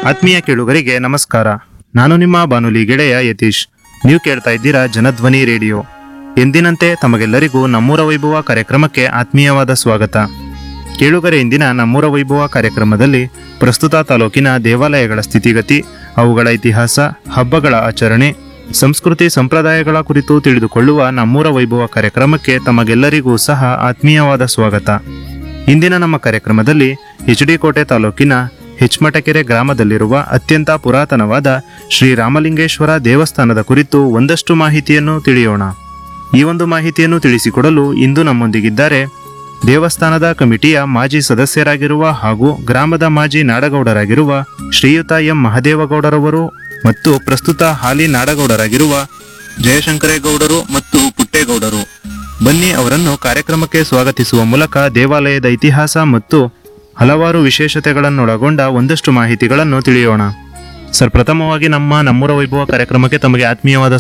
ಆತ್ಮೀಯ ಕೇಳುಗರಿಗೆ ನಮಸ್ಕಾರ ನಾನು ನಿಮ್ಮ ಬಾನುಲಿ ಗೆಳೆಯ ಯತೀಶ್ ನೀವು ಕೇಳ್ತಾ ಇದ್ದೀರಾ ಜನಧ್ವನಿ ರೇಡಿಯೋ ಎಂದಿನಂತೆ ತಮಗೆಲ್ಲರಿಗೂ ನಮ್ಮೂರ ವೈಭವ ಕಾರ್ಯಕ್ರಮಕ್ಕೆ ಆತ್ಮೀಯವಾದ ಸ್ವಾಗತ ಕೇಳುಗರೆ ಇಂದಿನ ನಮ್ಮೂರ ವೈಭವ ಕಾರ್ಯಕ್ರಮದಲ್ಲಿ ಪ್ರಸ್ತುತ ತಾಲೂಕಿನ ದೇವಾಲಯಗಳ ಸ್ಥಿತಿಗತಿ ಅವುಗಳ ಇತಿಹಾಸ ಹಬ್ಬಗಳ ಆಚರಣೆ ಸಂಸ್ಕೃತಿ ಸಂಪ್ರದಾಯಗಳ ಕುರಿತು ತಿಳಿದುಕೊಳ್ಳುವ ನಮ್ಮೂರ ವೈಭವ ಕಾರ್ಯಕ್ರಮಕ್ಕೆ ತಮಗೆಲ್ಲರಿಗೂ ಸಹ ಆತ್ಮೀಯವಾದ ಸ್ವಾಗತ ಇಂದಿನ ನಮ್ಮ ಕಾರ್ಯಕ್ರಮದಲ್ಲಿ ಎಚ್ ಡಿ ಕೋಟೆ ತಾಲೂಕಿನ ಹೆಚ್ಮಟಕೆರೆ ಗ್ರಾಮದಲ್ಲಿರುವ ಅತ್ಯಂತ ಪುರಾತನವಾದ ಶ್ರೀ ರಾಮಲಿಂಗೇಶ್ವರ ದೇವಸ್ಥಾನದ ಕುರಿತು ಒಂದಷ್ಟು ಮಾಹಿತಿಯನ್ನು ತಿಳಿಯೋಣ ಈ ಒಂದು ಮಾಹಿತಿಯನ್ನು ತಿಳಿಸಿಕೊಡಲು ಇಂದು ನಮ್ಮೊಂದಿಗಿದ್ದಾರೆ ದೇವಸ್ಥಾನದ ಕಮಿಟಿಯ ಮಾಜಿ ಸದಸ್ಯರಾಗಿರುವ ಹಾಗೂ ಗ್ರಾಮದ ಮಾಜಿ ನಾಡಗೌಡರಾಗಿರುವ ಶ್ರೀಯುತ ಎಂ ಮಹದೇವಗೌಡರವರು ಮತ್ತು ಪ್ರಸ್ತುತ ಹಾಲಿ ನಾಡಗೌಡರಾಗಿರುವ ಜಯಶಂಕರೇಗೌಡರು ಮತ್ತು ಪುಟ್ಟೇಗೌಡರು ಬನ್ನಿ ಅವರನ್ನು ಕಾರ್ಯಕ್ರಮಕ್ಕೆ ಸ್ವಾಗತಿಸುವ ಮೂಲಕ ದೇವಾಲಯದ ಇತಿಹಾಸ ಮತ್ತು ಹಲವಾರು ವಿಶೇಷತೆಗಳನ್ನೊಳಗೊಂಡ ಒಂದಷ್ಟು ಮಾಹಿತಿಗಳನ್ನು ತಿಳಿಯೋಣ ಸರ್ ಪ್ರಥಮವಾಗಿ ನಮ್ಮ ನಮ್ಮೂರ ವೈಭವ ಕಾರ್ಯಕ್ರಮಕ್ಕೆ ತಮಗೆ ಆತ್ಮೀಯವಾದ